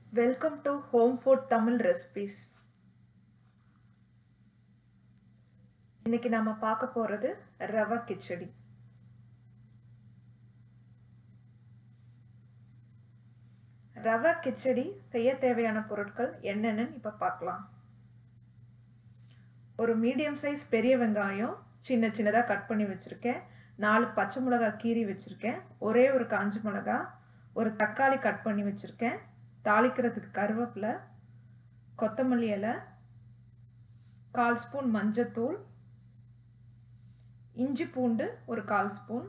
welcome to home food Tamil recipes இன்னைக்கு நாம பார்க்க போறது ரவா கிச்சடி ரவா கிச்சடி செய்ய தேவையான பொருட்கள் என்னென்னு இப்ப பார்க்கலாம் ஒரு மீடியம் சைஸ் பெரிய வெங்காயம் சின்ன சின்னதாக கட் பண்ணி வச்சுருக்கேன் நாலு பச்சை மிளகாய் கீறி வச்சுருக்கேன் ஒரே ஒரு காஞ்ச மிளகா ஒரு தக்காளி கட் பண்ணி வச்சுருக்கேன் தாளிக்கிறதுக்கு கருவேப்பிலை கொத்தமல்லி இலை கால் ஸ்பூன் மஞ்சத்தூள் இஞ்சி பூண்டு ஒரு கால் ஸ்பூன்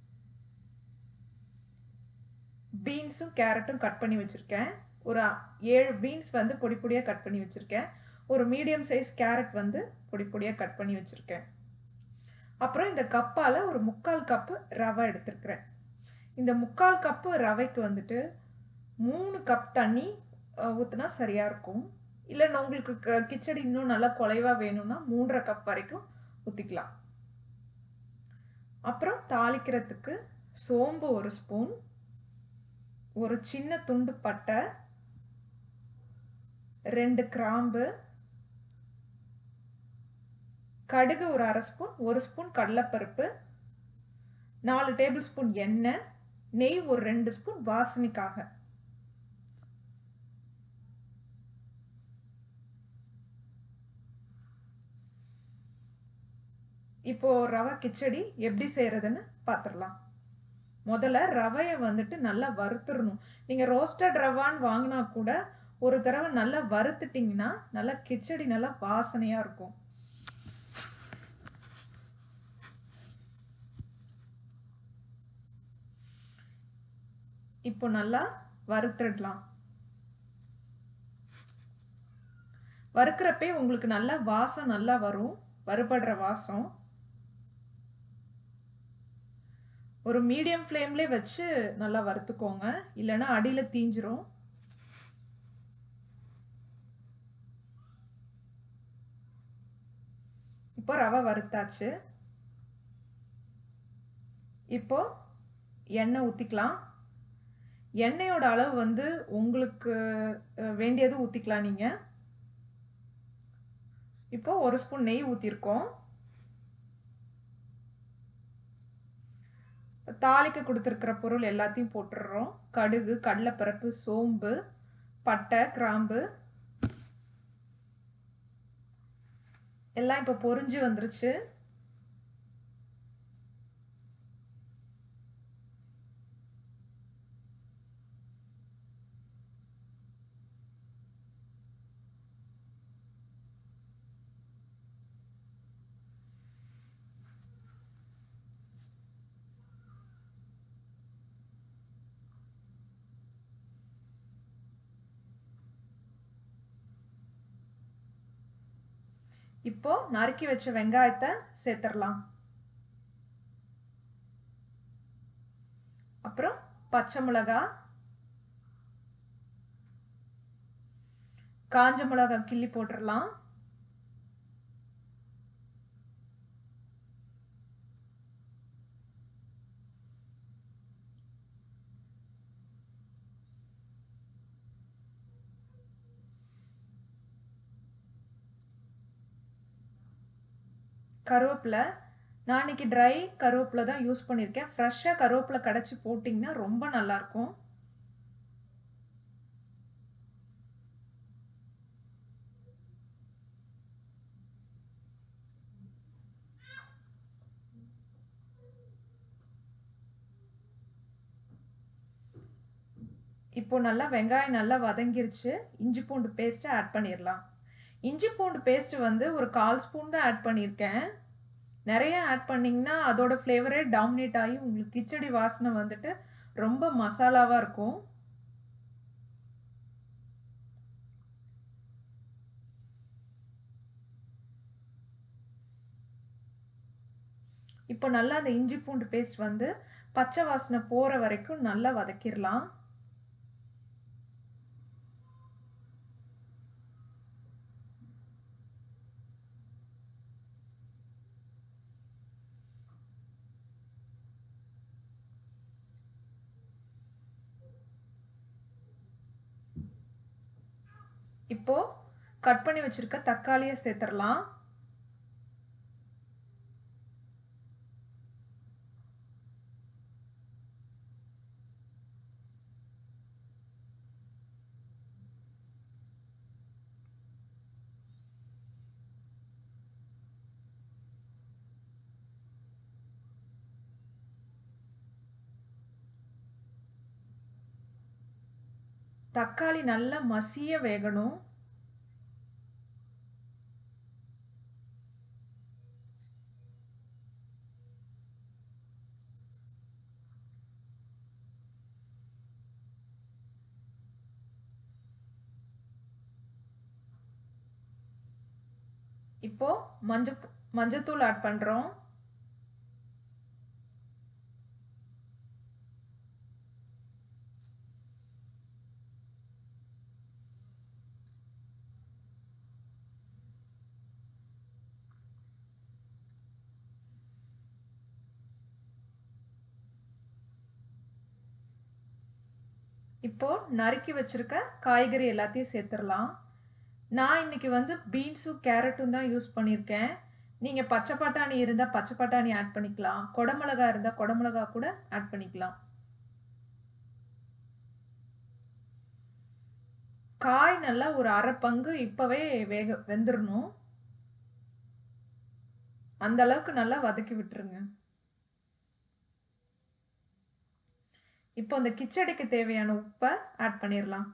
பீன்ஸும் கேரட்டும் கட் பண்ணி வச்சுருக்கேன் ஒரு ஏழு பீன்ஸ் வந்து பொடி பொடியாக கட் பண்ணி வச்சுருக்கேன் ஒரு மீடியம் சைஸ் கேரட் வந்து பொடி பொடியாக கட் பண்ணி வச்சுருக்கேன் அப்புறம் இந்த கப்பால் ஒரு முக்கால் கப்பு ரவை எடுத்துருக்கிறேன் இந்த முக்கால் கப்பு ரவைக்கு வந்துட்டு மூணு கப் தண்ணி ஊற்றினா சரியாக இருக்கும் இல்லைன்னா உங்களுக்கு கிச்சடி இன்னும் நல்லா குலைவாக வேணும்னா மூன்றரை கப் வரைக்கும் ஊற்றிக்கலாம் அப்புறம் தாளிக்கிறதுக்கு சோம்பு ஒரு ஸ்பூன் ஒரு சின்ன துண்டு பட்டை ரெண்டு கிராம்பு கடுகு ஒரு அரை ஸ்பூன் ஒரு ஸ்பூன் கடலைப்பருப்பு நாலு டேபிள் ஸ்பூன் எண்ணெய் நெய் ஒரு ரெண்டு ஸ்பூன் வாசனைக்காக இப்போ ரவை கிச்சடி எப்படி செய்யறதுன்னு பார்த்துடலாம் முதல்ல ரவையை வந்துட்டு நல்லா வறுத்துடணும் நீங்கள் ரோஸ்டட் ரவான்னு வாங்கினா கூட ஒரு தடவை நல்லா வறுத்துட்டிங்கன்னா நல்லா கிச்சடி நல்லா வாசனையாக இருக்கும் இப்போ நல்லா வறுத்துடலாம் வறுக்கிறப்பே உங்களுக்கு நல்லா வாசம் நல்லா வரும் வறுபடுற வாசம் ஒரு மீடியம் ஃப்ளேம்லேயே வச்சு நல்லா வறுத்துக்கோங்க இல்லைன்னா அடியில் தீஞ்சிரும் இப்போ ரவை வறுத்தாச்சு இப்போ எண்ணெய் ஊற்றிக்கலாம் எண்ணெயோட அளவு வந்து உங்களுக்கு வேண்டியது ஊற்றிக்கலாம் நீங்கள் இப்போ ஒரு ஸ்பூன் நெய் ஊற்றிருக்கோம் தாளிக்க கொடுத்துருக்கிற பொருள் எல்லாத்தையும் போட்டுடுறோம் கடுகு கடலைப்பருப்பு சோம்பு பட்டை கிராம்பு எல்லாம் இப்போ பொறிஞ்சு வந்துருச்சு இப்போ நறுக்கி வச்ச வெங்காயத்தை சேர்த்துடலாம் அப்புறம் பச்சை மிளகா காஞ்ச மிளகா கிள்ளி போட்டுடலாம் கருவேப்பிலை நான் இன்னைக்கு ட்ரை கருவேப்பிலை தான் யூஸ் பண்ணியிருக்கேன் ஃப்ரெஷ்ஷாக கருவேப்பிலை கிடச்சி போட்டிங்கன்னா ரொம்ப நல்லாயிருக்கும் இப்போ நல்லா வெங்காயம் நல்லா வதங்கிருச்சு இஞ்சி பூண்டு பேஸ்ட்டை ஆட் பண்ணிடலாம் இஞ்சி பூண்டு பேஸ்ட் வந்து ஒரு கால் ஸ்பூன் தான் ஆட் பண்ணியிருக்கேன் நிறைய ஆட் பண்ணிங்கன்னா அதோட ஃப்ளேவரே டாமினேட் ஆகி உங்களுக்கு கிச்சடி வாசனை வந்துட்டு ரொம்ப மசாலாவாக இருக்கும் இப்போ நல்லா அந்த இஞ்சி பூண்டு பேஸ்ட் வந்து பச்சை வாசனை போகிற வரைக்கும் நல்லா வதக்கிடலாம் இப்போ கட் பண்ணி வச்சிருக்க தக்காளியை சேர்த்துடலாம் தக்காளி நல்லா மசிய வேகணும் இப்போ மஞ்சள் மஞ்சத்தூள் ஆட் பண்றோம் இப்போ நறுக்கி வச்சிருக்க காய்கறி எல்லாத்தையும் சேர்த்துடலாம் நான் இன்னைக்கு வந்து பீன்ஸும் கேரட்டும் தான் யூஸ் பண்ணியிருக்கேன் நீங்கள் பச்சை பட்டாணி இருந்தால் பச்சை பட்டாணி ஆட் பண்ணிக்கலாம் குடமிளகா இருந்தால் குடமிளகா கூட ஆட் பண்ணிக்கலாம் காய் நல்லா ஒரு அரை பங்கு இப்போவே வேக வெந்துடணும் அந்த அளவுக்கு நல்லா வதக்கி விட்டுருங்க இப்போ இந்த கிச்சடிக்கு தேவையான உப்பை ஆட் பண்ணிடலாம்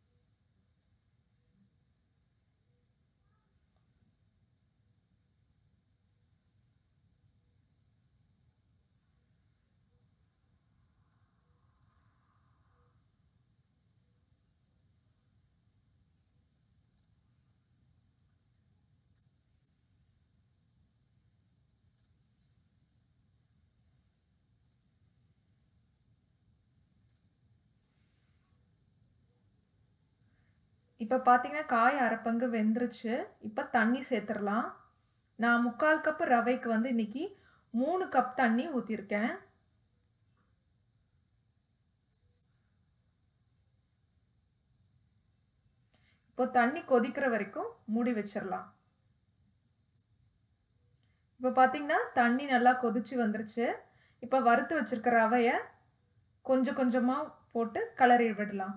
இப்போ பார்த்தீங்கன்னா காய் அரைப்பங்கு வெந்துருச்சு இப்போ தண்ணி சேர்த்துடலாம் நான் முக்கால் கப்பு ரவைக்கு வந்து இன்னைக்கு மூணு கப் தண்ணி ஊற்றிருக்கேன் இப்போ தண்ணி கொதிக்கிற வரைக்கும் மூடி வச்சிடலாம் இப்போ பார்த்தீங்கன்னா தண்ணி நல்லா கொதிச்சு வந்துருச்சு இப்போ வறுத்து வச்சிருக்க ரவையை கொஞ்சம் கொஞ்சமாக போட்டு கலரி விடலாம்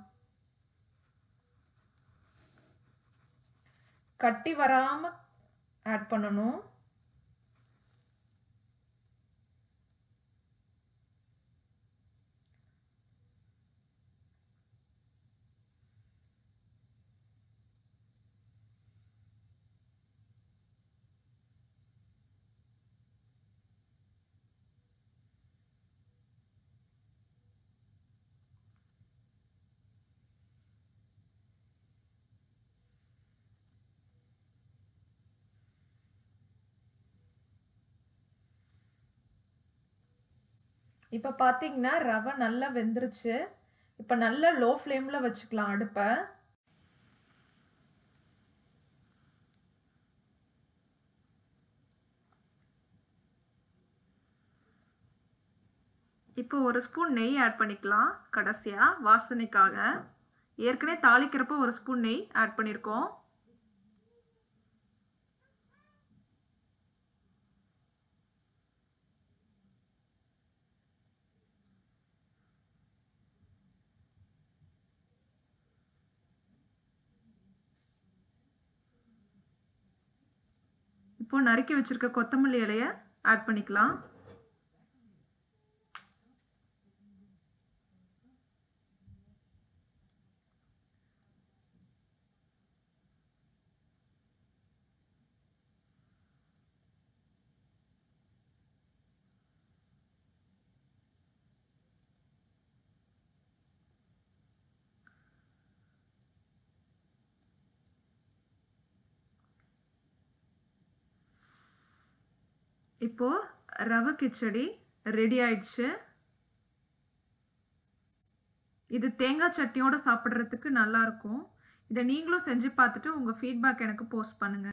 கட்டி வராம ஆட் பண்ணணும் இப்போ பார்த்தீங்கன்னா ரவை நல்லா வெந்துருச்சு இப்போ நல்லா லோ ஃப்ளேமில் வச்சுக்கலாம் அடுப்பை இப்போ ஒரு ஸ்பூன் நெய் ஆட் பண்ணிக்கலாம் கடைசியாக வாசனைக்காக ஏற்கனவே தாளிக்கிறப்போ ஒரு ஸ்பூன் நெய் ஆட் பண்ணியிருக்கோம் இப்போ நறுக்கி வச்சிருக்க கொத்தமல்லி இலைய ஆட் பண்ணிக்கலாம் இப்போ ரவை கிச்சடி ரெடி ஆயிடுச்சு இது தேங்காய் சட்னியோட சாப்பிட்றதுக்கு நல்லா இருக்கும் இதை நீங்களும் செஞ்சு பார்த்துட்டு உங்கள் ஃபீட்பேக் எனக்கு போஸ்ட் பண்ணுங்க